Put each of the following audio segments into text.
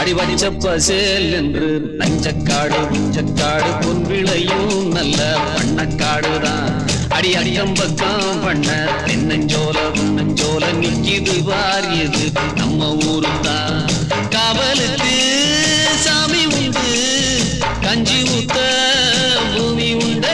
அடி வச்ச பசேல் என்று நஞ்சக்காடு புஞ்சக்காடு பொன் விளையும் நல்ல பண்ணக்காடுதான் அடி அடியம் பக்கம் பண்ண தென்னஞ்சோல புன்னஞ்சோல நிக்கிது வாரியது நம்ம ஊரு தான் காவலுக்கு சாமி உண்டு கஞ்சி ஊத்த பூமி உண்டு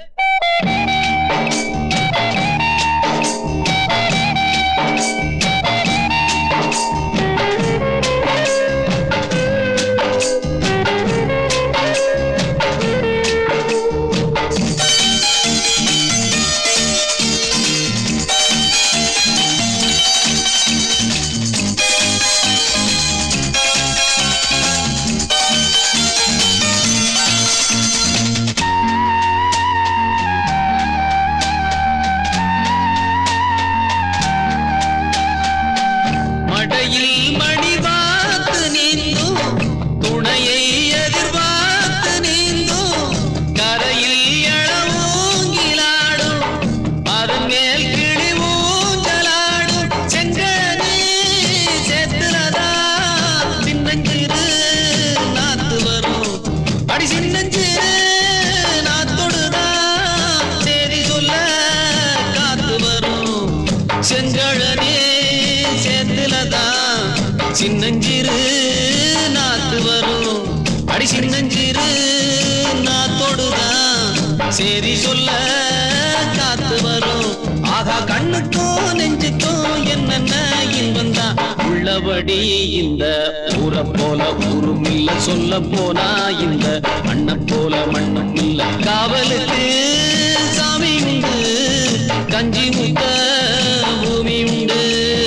மடையில் மணி பார்த்து நீந்தும் துணையை எதிர்பார்த்து நீந்தும் கரையில் எழவூங்கிலாடும் அதன் மேல் கிளி ஊஞ்சலாடும் செங்கனி சேத்துலதா சின்னஞ்சிறு நாத்து வரும் அடி சின்னஞ்சிறு நாத்தொடுதான் சேரி சொல்ல காத்து வரும் செங்கழனே சேத்துலதான் சின்னஞ்சிறு நாத்து வரும் அடி சின்னஞ்சிறு நாத்தோடுதான் சேரி சொல்ல காத்து வரும் ஆகா கண்ணுக்கும் நெஞ்சுக்கும் என்னென்ன இன்பம் தான் உள்ளபடி இந்த ஊரை போல ஊரும் இல்ல சொல்ல போனா இந்த மண்ணை போல மண்ணும் இல்ல காவலுக்கு சாமி உண்டு கஞ்சி முத்த பூமி உண்டு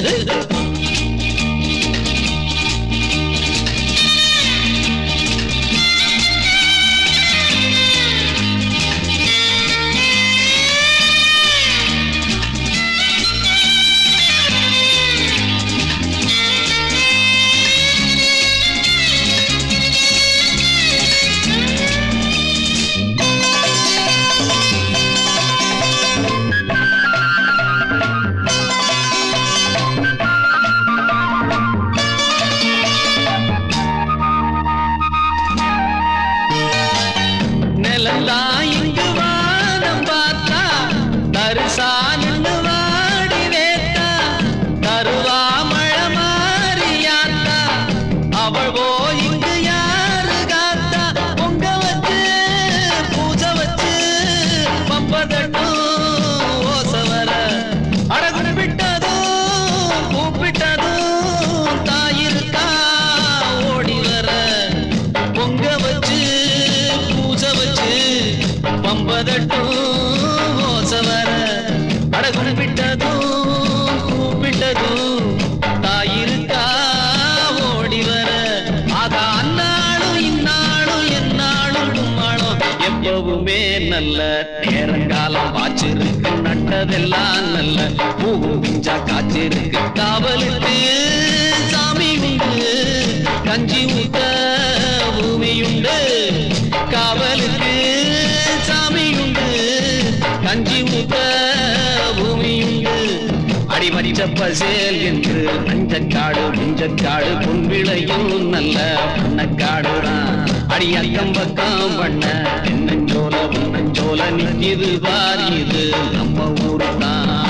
நிலந்தான் இங்கு வானம் பார்த்தா தரிசா நின்று வாடி வேத்தா தருவா மழை மாறியாத்தா அவள் போ இங்கு யாரு காத்தா பொங்க வச்சு பூஜை வச்சு பம்பதட்டும் ஓச வர அடகு விட்டதும் கூப்பிட்டதும் தாயிருக்கா ஓடி வர பொங்க வச்சு பூஜை வச்சு பம்பதட்டும் ஓச வர அடகு விட்டதும் கூப்பிட்டதும் தாயிருக்கா ஓடி வர ஆகா அந்நாளும் இந்நாளும் எந்நாளும் கும்மாளும் எப்பவுமே நல்ல நேரங்காலம் வாச்சிருக்கு நட்டதெல்லாம் நல்ல பூவும் பிஞ்சா காய்ச்சிருக்கு காவலுக்கு சாமி உண்டு கஞ்சி ஊத்த பூமி உண்டு காவலுக்கு சாமி உண்டு கஞ்சி ஊத்த பூமி உண்டு அடி வச்ச பசேல் என்று நஞ்சக்காடு புஞ்சக்காடு பொன்விளையும் நல்ல பண்ணக்காடுதான் அடி அக்கம் பக்கம் பண்ண தென்னஞ்சோல பொன்னஞ்சோல நிக்கிது பார் இது நம்ம ஊரு தான்